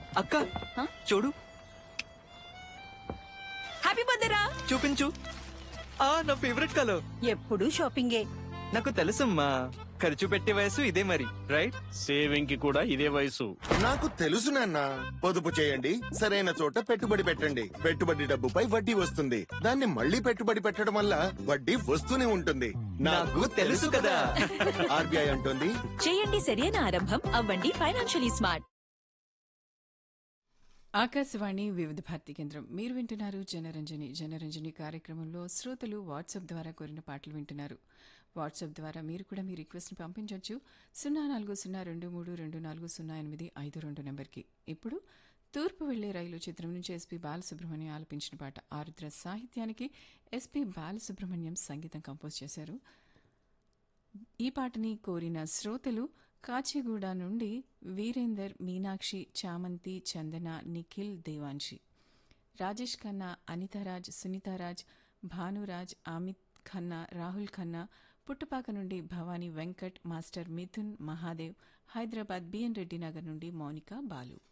అక్క హ? చూడు హ్యాపీ బర్త్డే రా చూపించు ఆ నా ఫేవరెట్ కలర్ ఎప్పుడు షాపింగే నాకు తెలుసమ్మా ఖర్చు పెట్టే వయసు ఇదే మరి రైట్ సేవింగ్ కి కూడా ఇదే వయసు నాకు తెలుసు నాన్న పొదుపు చేయండి సరైన చోట పెట్టుబడి పెట్టండి పెట్టుబడి డబ్బుపై వడ్డీ వస్తుంది దాన్ని మళ్ళీ పెట్టుబడి పెట్టడం వల్ల వడ్డీ వస్తూనే ఉంటుంది నాకు తెలుసు కదా. ఆర్బీఐ అంటుంది చేయండి సరైన ఆరంభం అవ్వండి ఫైనాన్షియలీ స్మార్ట్ ఆకాశవాణి వివిధ భారతి కేంద్రం మీరు వింటున్నారు జనరంజని జనరంజని కార్యక్రమంలో శ్రోతలు వాట్సాప్ ద్వారా కోరిన పాటలు వింటున్నారు వాట్సాప్ ద్వారా మీరు కూడా మీ రిక్వెస్ట్ని పంపించవచ్చు సున్నా నాలుగు సున్నా రెండు మూడు రెండు నాలుగు సున్నా ఎనిమిది ఐదు రెండు నెంబర్కి ఇప్పుడు తూర్పు వెళ్లే రైలు చిత్రం నుంచి ఎస్పీ బాలసుబ్రహ్మణ్యం ఆలపించిన పాట ఆరుద్ర సాహిత్యానికి ఎస్పీ బాలసుబ్రహ్మణ్యం సంగీతం కంపోజ్ చేశారు ఈ పాటని కోరిన శ్రోతలు కాచిగూడ నుండి వీరేందర్ మీనాక్షి చామంతి చందన నిఖిల్ దేవాంశి రాజేష్ ఖన్నా అనితారాజ్ సునీతారాజ్ భానురాజ్ అమిత్ ఖన్నా రాహుల్ ఖన్నా పుట్టపాక నుండి భవానీ వెంకట్ మాస్టర్ మిథున్ మహాదేవ్ హైదరాబాద్ బిఎన్ రెడ్డి నగర్ నుండి మౌనిక బాలు